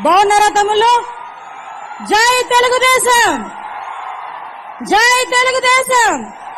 బాగున్నారా తమ్ముళ్ళు జై తెలుగుదేశం జై తెలుగుదేశం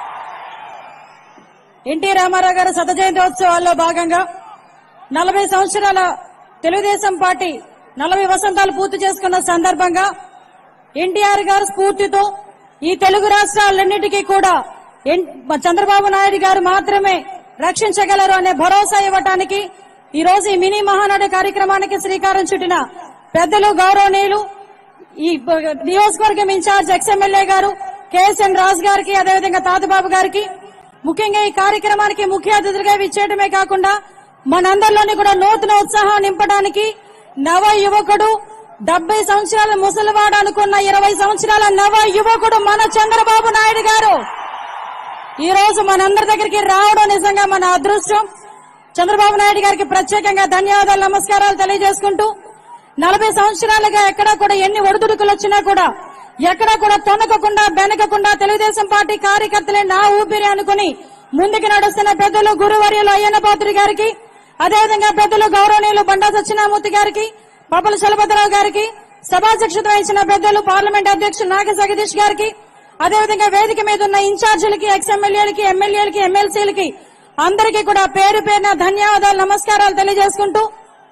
ఎన్టీ రామారావు గారి శత జయంత్యోత్సవాల్లో భాగంగా నలభై సంవత్సరాల తెలుగుదేశం పార్టీ నలభై వసంతాలు పూర్తి చేసుకున్న సందర్భంగా ఎన్టీఆర్ గారి స్ఫూర్తితో ఈ తెలుగు రాష్ట్రాలన్నిటికీ కూడా ఎన్- చంద్రబాబు నాయుడు గారు మాత్రమే రక్షించగలరు అనే భరోసా ఇవ్వటానికి ఈ రోజు ఈ మినీ మహానాడు కార్యక్రమానికి శ్రీకారం చుట్టిన పెద్దలు గౌరవనీయులు ఈ ప- నియోజకవర్గం ఇన్ఛార్జ్ ఎక్స్ఎమ్మెల్యే గారు కేఎస్ఎన్ రాజు గారికి అదేవిధంగా తాతబాబు గారికి ముఖ్యంగా ఈ కార్యక్రమానికి ముఖ్య అతిథులుగా విచ్చేయడమే కాకుండా మనందరిలోని కూడా నూతన ఉత్సాహం నింపడానికి నవ యువకుడు డెబ్బై సంవత్సరాల ముసలివాడు అనుకున్న ఇరవై సంవత్సరాల నవ యువకుడు మన చంద్రబాబు నాయుడు గారు ఈ రోజు మనందరి దగ్గరికి రావడం నిజంగా మన అదృష్టం చంద్రబాబు నాయుడు గారికి ప్రత్యేకంగా ధన్యవాదాలు నమస్కారాలు తెలియజేసుకుంటూ నలభై సంవత్సరాలుగా ఎక్కడా కూడా ఎన్ని ఒడిదుడుకులు వచ్చినా కూడా ఎక్కడా కూడా తొనకకుండా బెనకకుండా తెలుగుదేశం పార్టీ కార్యకర్తలే నా ఊపిరి అనుకుని ముందుకు నడుస్తున్న పెద్దలు గురువర్యులు అయ్యన్న పాత్రి గారికి అదేవిధంగా పెద్దలు గౌరవనీయులు బండా సత్యనామూర్తి గారికి పప్పల చలభద్రరావు గారికి సభాధ్యక్షత వహించిన పెద్దలు పార్లమెంట్ అధ్యక్షులు నాగ జగదీష్ గారికి అదేవిధంగా వేదిక మీద ఉన్న ఇన్ఛార్జీలకి ఎక్స్ ఎమ్మెల్యేలకి ఎమ్మెల్యేలకి ఎమ్మెల్సీలకి అందరికీ కూడా పేరు పేరున ధన్యవాదాలు నమస్కారాలు తెలియజేసుకుంటూ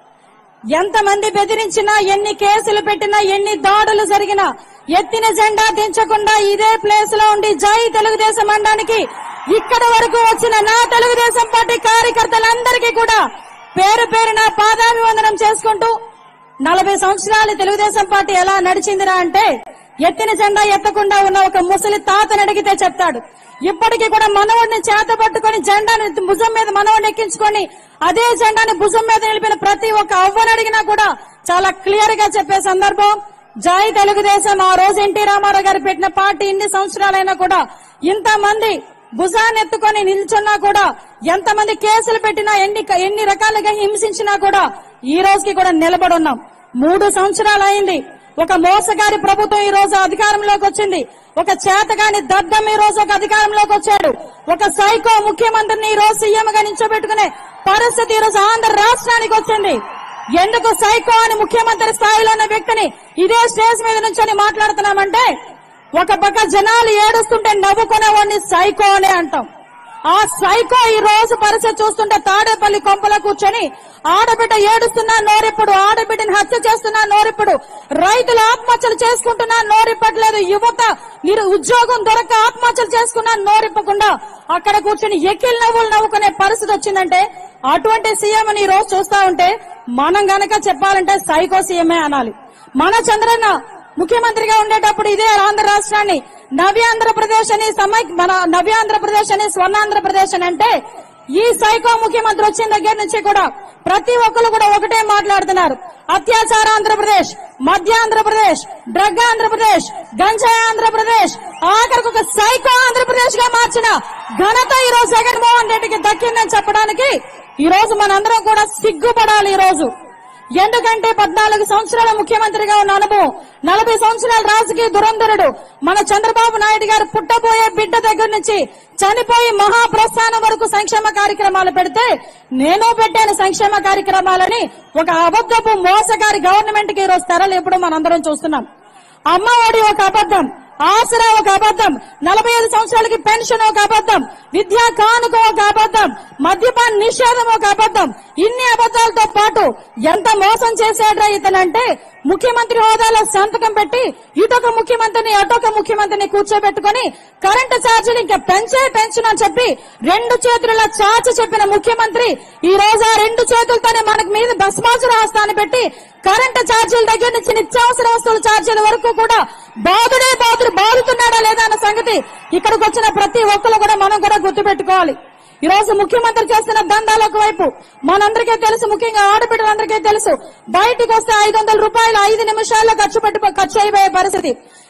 ఎంతమంది బెదిరించినా ఎన్ని కేసులు పెట్టినా ఎన్ని దాడులు జరిగినా ఎత్తిన జెండా దించకుండా ఇదే ప్లేస్ లో ఉండి జై తెలుగుదేశం అనడానికి ఇక్కడ వరకు వచ్చిన నా తెలుగుదేశం పార్టీ కార్యకర్తలందరికీ కూడా పేరు పేరున పాదాభివందనం చేసుకుంటూ నలభై సంవత్సరాలు తెలుగుదేశం పార్టీ ఎలా నడిచిందిరా అంటే ఎత్తిన జెండా ఎత్తకుండా ఉన్న ఒక ముసలి తాతని అడిగితే చెప్తాడు ఇప్పటికీ కూడా మనవడిని చేత పట్టుకొని జెండాని భుజం మీద మనవడిని ఎక్కించుకొని అదే జెండాని భుజం మీద నిలిపిన ప్రతి ఒక్క అవ్వని అడిగినా కూడా చాలా క్లియర్ గా చెప్పే సందర్భం జై తెలుగుదేశం ఆ రోజు ఎన్టీ రామారావు గారు పెట్టిన పార్టీ ఇన్ని సంవత్సరాలైనా కూడా ఇంతమంది భుజాన్ని ఎత్తుకొని నిల్చున్నా కూడా ఎంతమంది కేసులు పెట్టినా ఎన్ని ఎన్ని రకాలుగా హింసించినా కూడా ఈ రోజుకి కూడా నిలబడి ఉన్నాం మూడు సంవత్సరాలు అయింది ఒక మోసగారి ప్రభుత్వం ఈ రోజు అధికారంలోకి వచ్చింది ఒక చేతగాని దద్దం ఈ రోజు ఒక అధికారంలోకి వచ్చాడు ఒక సైకో ముఖ్యమంత్రిని ఈ రోజు సీఎం గా నిల్చోబెట్టుకునే పరిస్థితి ఈ రోజు ఆంధ్ర రాష్ట్రానికి వచ్చింది ఎందుకు సైకో అని ముఖ్యమంత్రి స్థాయిలో ఉన్న వ్యక్తిని ఇదే స్టేజ్ మీద నుంచొని మాట్లాడుతున్నామంటే ఒక పక్క జనాలు ఏడుస్తుంటే నవ్వుకునేవాడిని సైకో అనే అంటాం ఆ సైకో ఈ రోజు పరిస్థితి చూస్తుంటే తాడేపల్లి కొంపలో కూర్చొని ఆడబిడ్డ ఏడుస్తున్నా నోరిప్పుడు ఆడబిడ్డని హత్య చేస్తున్నా నోరిప్పుడు రైతులు ఆత్మహత్యలు చేసుకుంటున్నా నోరిప్పట్లేదు యువత మీరు ఉద్యోగం దొరక ఆత్మహత్యలు చేసుకున్నా నోరిప్పకుండా అక్కడ కూర్చొని ఎక్కిల్ నవ్వులు నవ్వుకునే పరిస్థితి వచ్చిందంటే అటువంటి సీఎం ఈ రోజు చూస్తా ఉంటే మనం గనక చెప్పాలంటే సైకో సీఎంఏ అనాలి మన చంద్రన్న ముఖ్యమంత్రిగా ఉండేటప్పుడు ఇదే ఆంధ్ర రాష్ట్రాన్ని నవ్యాంధ్రప్రదేశ్ అని సమై మన నవ్యాంధ్రప్రదేశ్ అని స్వర్ణాంధ్రప్రదేశ్ అని అంటే ఈ సైకో ముఖ్యమంత్రి వచ్చిన దగ్గర నుంచి కూడా ప్రతి ఒక్కరు కూడా ఒకటే మాట్లాడుతున్నారు అత్యాచార ఆంధ్రప్రదేశ్ మధ్య ఆంధ్రప్రదేశ్ డ్రగ్ ఆంధ్రప్రదేశ్ గంజాయి ఆంధ్రప్రదేశ్ ఆఖరికి ఒక సైకో ఆంధ్రప్రదేశ్ గా మార్చిన ఘనత ఈ రోజు జగన్మోహన్ రెడ్డికి దక్కిందని చెప్పడానికి ఈ రోజు మనందరం కూడా సిగ్గుపడాలి ఈ రోజు ఎందుకంటే పద్నాలుగు సంవత్సరాల ముఖ్యమంత్రిగా ఉన్న అనుభవం నలభై సంవత్సరాల రాజకీయ దురంధరుడు మన చంద్రబాబు నాయుడు గారు పుట్టబోయే బిడ్డ దగ్గర నుంచి చనిపోయి మహాప్రస్థానం వరకు సంక్షేమ కార్యక్రమాలు పెడితే నేను పెట్టాను సంక్షేమ కార్యక్రమాలని ఒక అబద్ధపు మోసగారి గవర్నమెంట్ కి ఈరోజు తెరలు ఎప్పుడు మనందరం చూస్తున్నాం అమ్మఒడి ఒక అబద్ధం ఆసరా ఒక అబద్ధం నలభై ఐదు సంవత్సరాలకి పెన్షన్ ఒక అబద్ధం విద్యా కానుక ఒక అబద్ధం మద్యపాన నిషేధం ఒక అబద్ధం ఇన్ని అబద్ధాలతో పాటు ఎంత మోసం చేశాడ్రా ఇతనంటే ముఖ్యమంత్రి హోదాలో సంతకం పెట్టి ఇటొక ముఖ్యమంత్రిని అటొక ముఖ్యమంత్రిని కూర్చోబెట్టుకుని కరెంటు ఛార్జీలు ఇంకా పెంచే పెంచును అని చెప్పి రెండు చేతుల చాచి చెప్పిన ముఖ్యమంత్రి ఈ రోజు ఆ రెండు చేతులతోనే మనకు మీద భస్మాసుర హస్తాన్ని పెట్టి కరెంటు ఛార్జీల దగ్గర నుంచి నిత్యావసర వస్తువుల ఛార్జీల వరకు కూడా బాధుడే బాధుడు బాధుతున్నాడా లేదా అన్న సంగతి ఇక్కడికి వచ్చిన ప్రతి ఒక్కరు కూడా మనం కూడా గుర్తుపెట్టుకోవాలి ఈ రోజు ముఖ్యమంత్రి చేస్తున్న దందాలు ఒకవైపు మనందరికీ తెలుసు ముఖ్యంగా ఆడబిడ్డలందరికీ తెలుసు బయటికి వస్తే ఐదు వందల రూపాయలు ఐదు నిమిషాల్లో ఖర్చు పెట్టి ఖర్చు అయిపోయే పరిస్థితి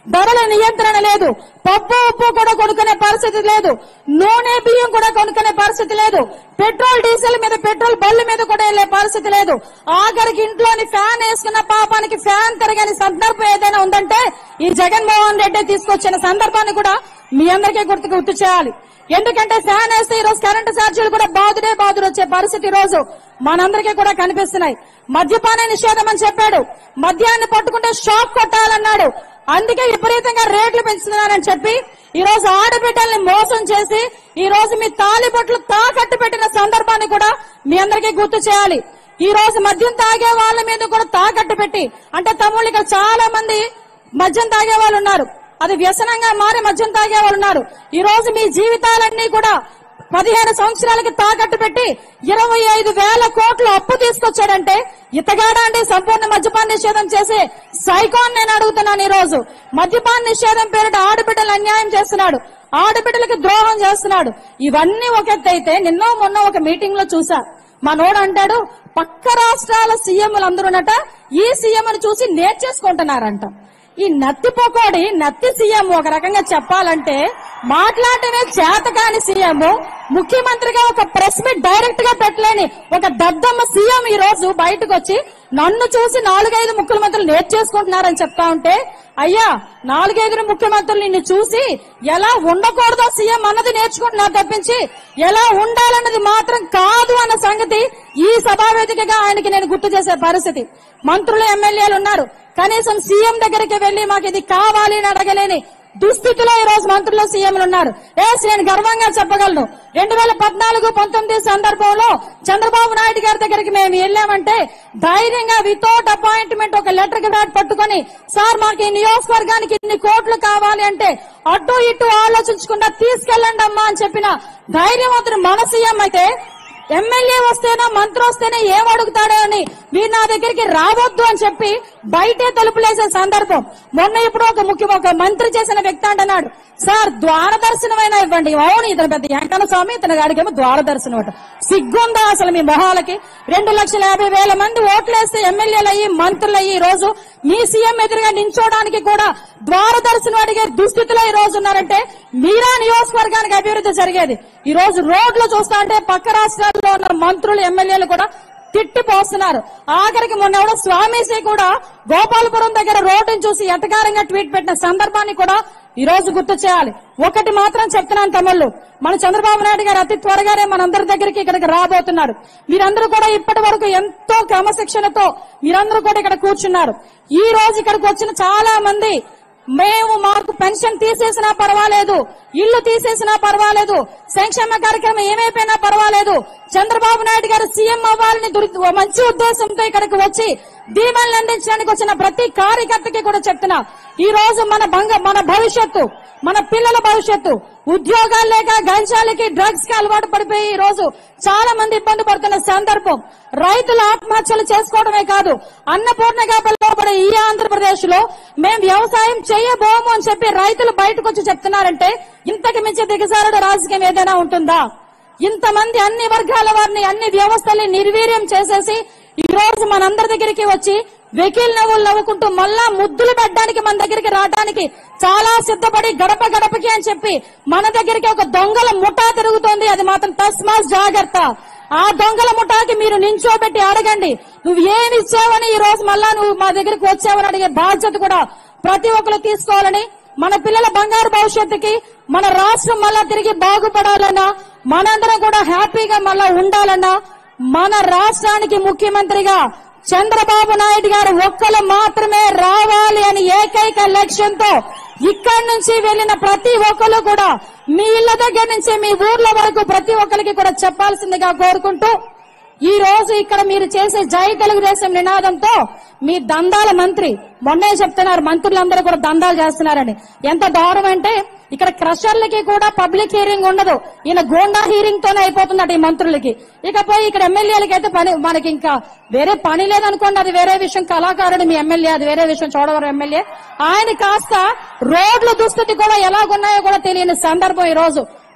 ధరల నియంత్రణ లేదు పప్పు ఉప్పు కూడా కొనుక్కునే పరిస్థితి లేదు నూనె బియ్యం కూడా కొనుక్కునే పరిస్థితి లేదు పెట్రోల్ డీజిల్ మీద పెట్రోల్ బళ్ళు మీద కూడా వెళ్లే పరిస్థితి లేదు ఆఖరికి ఇంట్లోని ఫ్యాన్ వేసుకున్న పాపానికి ఫ్యాన్ తిరగని సందర్భం ఏదైనా ఉందంటే ఈ జగన్మోహన్ రెడ్డి తీసుకొచ్చిన సందర్భాన్ని కూడా మీ అందరికీ గుర్తు గుర్తు చేయాలి ఎందుకంటే ఫ్యాన్ వేస్తే ఈ రోజు కరెంటు ఛార్జీలు కూడా బాదుడే బాదుడు వచ్చే పరిస్థితి ఈ రోజు మనందరికీ కూడా కనిపిస్తున్నాయి మద్యపాన నిషేధం అని చెప్పాడు మద్యాన్ని పట్టుకుంటే షాక్ కొట్టాలన్నాడు అందుకే విపరీతంగా రేట్లు పెంచుతున్నారని చెప్పి ఈ రోజు ఆడబిడ్డల్ని మోసం చేసి ఈ రోజు మీ తాలిబొట్లు తాకట్టు పెట్టిన సందర్భాన్ని కూడా మీ అందరికీ గుర్తు చేయాలి ఈ రోజు మద్యం తాగే వాళ్ళ మీద కూడా తాకట్టు పెట్టి అంటే తమ్ముళ్ళు ఇక్కడ చాలా మంది మద్యం తాగే వాళ్ళు ఉన్నారు అది వ్యసనంగా మారి మద్యం తాగే వాళ్ళు ఉన్నారు ఈ రోజు మీ జీవితాలన్నీ కూడా పదిహేను సంవత్సరాలకి తాకట్టు పెట్టి ఇరవై ఐదు వేల కోట్లు అప్పు తీసుకొచ్చాడంటే ఇతగాడా అండి సంపూర్ణ మద్యపాన నిషేధం చేసి సైకోన్ నేను అడుగుతున్నాను ఈ రోజు మద్యపాన నిషేధం పేరిట ఆడబిడ్డలు అన్యాయం చేస్తున్నాడు ఆడబిడ్డలకి ద్రోహం చేస్తున్నాడు ఇవన్నీ ఒక ఎత్తు అయితే నిన్న మొన్న ఒక మీటింగ్ లో చూసా మనోడు అంటాడు పక్క రాష్ట్రాల సీఎంలు అందరూనట ఈ సీఎం చూసి నేర్చేసుకుంటున్నారంట ఈ నత్తి పొకోడి నత్తి సీఎం ఒక రకంగా చెప్పాలంటే మాట్లాడటమే చేతకాని సీఎం ముఖ్యమంత్రిగా ఒక ప్రెస్ మీట్ డైరెక్ట్ గా పెట్టలేని ఒక దద్దమ్మ సీఎం ఈ రోజు బయటకు వచ్చి నన్ను చూసి నాలుగైదు ముఖ్యమంత్రులు నేర్చేసుకుంటున్నారని చెప్తా ఉంటే అయ్యా నాలుగైదు ముఖ్యమంత్రులు నిన్ను చూసి ఎలా ఉండకూడదో సీఎం అన్నది నేర్చుకుంటున్నారు తప్పించి ఎలా ఉండాలన్నది మాత్రం కాదు అన్న సంగతి ఈ సభావేదికగా ఆయనకి నేను గుర్తు చేసే పరిస్థితి మంత్రులు ఎమ్మెల్యేలు ఉన్నారు కనీసం సీఎం దగ్గరికి వెళ్లి మాకు ఇది కావాలి అని అడగలేని దుస్థితిలో ఈ రోజు మంత్రులు సీఎంలు ఉన్నారు ఎస్ నేను గర్వంగా చెప్పగలను రెండు వేల పద్నాలుగు పంతొమ్మిది సందర్భంలో చంద్రబాబు నాయుడు గారి దగ్గరికి మేము వెళ్ళామంటే ధైర్యంగా వితౌట్ అపాయింట్మెంట్ ఒక లెటర్ కి పట్టుకొని సార్ మాకు ఈ నియోజకవర్గానికి ఇన్ని కోట్లు కావాలి అంటే అటు ఇటు ఆలోచించకుండా తీసుకెళ్ళండి అమ్మా అని చెప్పిన ధైర్యవంతుడు మన సీఎం అయితే ఎమ్మెల్యే వస్తేనో మంత్రి వస్తేనే ఏం అడుగుతాడో అని మీరు నా దగ్గరికి రావద్దు అని చెప్పి బయటే తలుపులేసే సందర్భం మొన్న ఇప్పుడు ఒక ముఖ్య ఒక మంత్రి చేసిన వ్యక్తి అంటున్నాడు సార్ ద్వార దర్శనమైనా ఇవ్వండి అవును ఇతను పెద్ద వెంకన్న స్వామి ఇతని గాడికేమో ద్వార దర్శనం అట సిగ్గుందా అసలు మీ మొహాలకి రెండు లక్షల యాభై వేల మంది ఓట్లేస్తే ఎమ్మెల్యేలు అయ్యి మంత్రులు అయ్యి ఈ రోజు మీ సీఎం ఎదురుగా నించోడానికి కూడా ద్వార దర్శనం అడిగే దుస్థితిలో ఈ రోజు ఉన్నారంటే మీరా నియోజకవర్గానికి అభివృద్ధి జరిగేది ఈ రోజు రోడ్లు చూస్తా అంటే పక్క రాష్ట్రాల్లో ఉన్న మంత్రులు ఎమ్మెల్యేలు కూడా తిట్టిపోస్తున్నారు ఆఖరికి మొన్న ఎవడో స్వామీజీ కూడా గోపాలపురం దగ్గర రోడ్డును చూసి ఎటకారంగా ట్వీట్ పెట్టిన సందర్భాన్ని కూడా ఈ రోజు గుర్తు చేయాలి ఒకటి మాత్రం చెప్తున్నాను తమ్ముళ్ళు మన చంద్రబాబు నాయుడు గారు అతి త్వరగానే మనందరి దగ్గరికి ఇక్కడికి రాబోతున్నారు మీరందరూ కూడా ఇప్పటి వరకు ఎంతో క్రమశిక్షణతో మీరందరూ కూడా ఇక్కడ కూర్చున్నారు ఈ రోజు ఇక్కడికి వచ్చిన చాలా మంది మేము మాకు పెన్షన్ తీసేసినా పర్వాలేదు ఇల్లు తీసేసినా పర్వాలేదు సంక్షేమ కార్యక్రమం ఏమైపోయినా పర్వాలేదు చంద్రబాబు నాయుడు గారు సీఎం అవ్వాలని దురి- మంచి ఉద్దేశంతో ఇక్కడికి వచ్చి దీవెనలు అందించడానికి వచ్చిన ప్రతి కార్యకర్తకి కూడా చెప్తున్నా ఈ రోజు మన బంగ మన భవిష్యత్తు మన పిల్లల భవిష్యత్తు ఉద్యోగాలు లేక గంజాలకి డ్రగ్స్ కి అలవాటు పడిపోయి ఈ రోజు చాలా మంది ఇబ్బంది పడుతున్న సందర్భం రైతులు ఆత్మహత్యలు చేసుకోవడమే కాదు అన్నపూర్ణగా పిలువబడే ఈ ఆంధ్రప్రదేశ్ లో మేము వ్యవసాయం చేయబోము అని చెప్పి రైతులు బయటకు వచ్చి చెప్తున్నారంటే ఇంతకు మించి దిగజారుడు రాజకీయం ఏదైనా ఉంటుందా ఇంతమంది అన్ని వర్గాల వారిని అన్ని వ్యవస్థల్ని నిర్వీర్యం చేసేసి ఈ రోజు మనందరి దగ్గరికి వచ్చి వెకిల్ నవ్వులు నవ్వుకుంటూ మళ్ళా ముద్దులు పెట్టడానికి మన దగ్గరికి రావడానికి చాలా సిద్ధపడి గడప గడపకి అని చెప్పి మన దగ్గరికి ఒక దొంగల ముఠా తిరుగుతోంది అది మాత్రం తస్మాస్ జాగ్రత్త ఆ దొంగల ముఠాకి మీరు నించోబెట్టి అడగండి నువ్వు ఏమి ఇచ్చావని ఈ రోజు మళ్ళా నువ్వు మా దగ్గరికి వచ్చావని అడిగే బాధ్యత కూడా ప్రతి ఒక్కరు తీసుకోవాలని మన పిల్లల బంగారు భవిష్యత్తుకి మన రాష్ట్రం మళ్ళా తిరిగి బాగుపడాలన్నా మనందరం కూడా హ్యాపీగా మళ్ళా ఉండాలన్నా మన రాష్ట్రానికి ముఖ్యమంత్రిగా చంద్రబాబు నాయుడు గారు ఒక్కరు మాత్రమే రావాలి అని ఏకైక లక్ష్యంతో ఇక్కడి నుంచి వెళ్లిన ప్రతి ఒక్కరు కూడా మీ ఇళ్ల దగ్గర నుంచి మీ ఊర్ల వరకు ప్రతి ఒక్కరికి కూడా చెప్పాల్సిందిగా కోరుకుంటూ ఈ రోజు ఇక్కడ మీరు చేసే జై తెలుగుదేశం నినాదంతో మీ దందాల మంత్రి మొన్నే చెప్తున్నారు మంత్రులందరూ కూడా దందాలు చేస్తున్నారని ఎంత దారుణం అంటే ఇక్కడ క్రషర్లకి కూడా పబ్లిక్ హీరింగ్ ఉండదు ఈయన గోండా హీరింగ్ తోనే అయిపోతుందట ఈ మంత్రులకి ఇకపోయి ఇక్కడ ఎమ్మెల్యేలకి అయితే పని మనకి ఇంకా వేరే పని లేదనుకోండి అది వేరే విషయం కళాకారుడు మీ ఎమ్మెల్యే అది వేరే విషయం చోడవరం ఎమ్మెల్యే ఆయన కాస్త రోడ్ల దుస్థితి కూడా ఎలాగున్నాయో కూడా తెలియని సందర్భం ఈ రోజు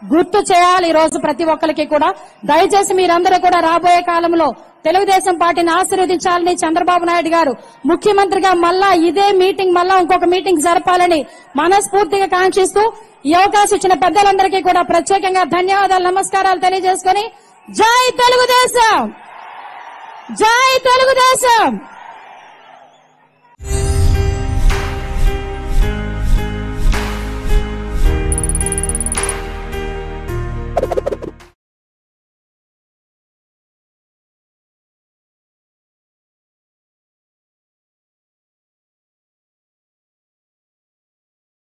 గుర్తు చేయాలి ఈ రోజు ప్రతి ఒక్కరికి కూడా దయచేసి మీరందరూ కూడా రాబోయే కాలంలో తెలుగుదేశం పార్టీని ఆశీర్వదించాలని చంద్రబాబు నాయుడు గారు ముఖ్యమంత్రిగా మళ్ళా ఇదే మీటింగ్ మళ్ళా ఇంకొక మీటింగ్ జరపాలని మనస్ఫూర్తిగా కాంక్షిస్తూ ఈ అవకాశం ఇచ్చిన పెద్దలందరికీ కూడా ప్రత్యేకంగా ధన్యవాదాలు నమస్కారాలు తెలియజేసుకొని జై తెలుగుదేశం జై తెలుగుదేశం